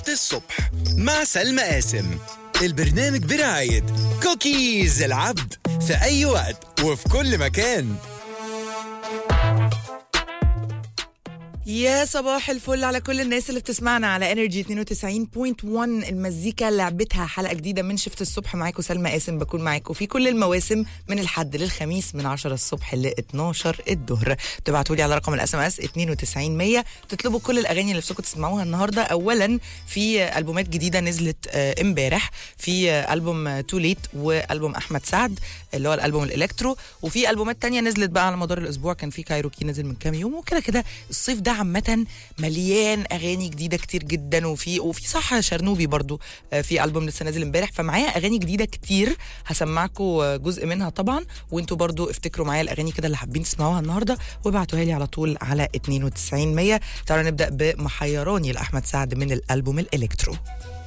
الصبح مع سلمى قاسم البرنامج برعاية كوكيز العبد في أي وقت وفي كل مكان يا صباح الفل على كل الناس اللي بتسمعنا على انرجي 92.1 المزيكا لعبتها حلقه جديده من شفت الصبح معاكم سلمى قاسم بكون معاكم في كل المواسم من الحد للخميس من 10 الصبح ل 12 الظهر بتبعتوا لي على رقم الاس ام اس 92100 تطلبوا كل الاغاني اللي نفسكم تسمعوها النهارده اولا في البومات جديده نزلت آه، امبارح في آه، البوم تو ليت والبوم احمد سعد اللي هو الالبوم الالكترو وفي البومات تانية نزلت بقى على مدار الاسبوع كان في كايروكي نزل من كام يوم وكده كده الصيف ده عامه مليان اغاني جديده كتير جدا وفي وفي صح شرنوبي برضو آه، في البوم لسه نازل امبارح فمعايا اغاني جديده كتير هسمعكم آه، جزء منها طبعا وانتوا برضو افتكروا معايا الاغاني كده اللي حابين تسمعوها النهارده وابعتوها لي على طول على 92 100 تعالوا نبدا بمحيراني لاحمد سعد من الالبوم الالكترو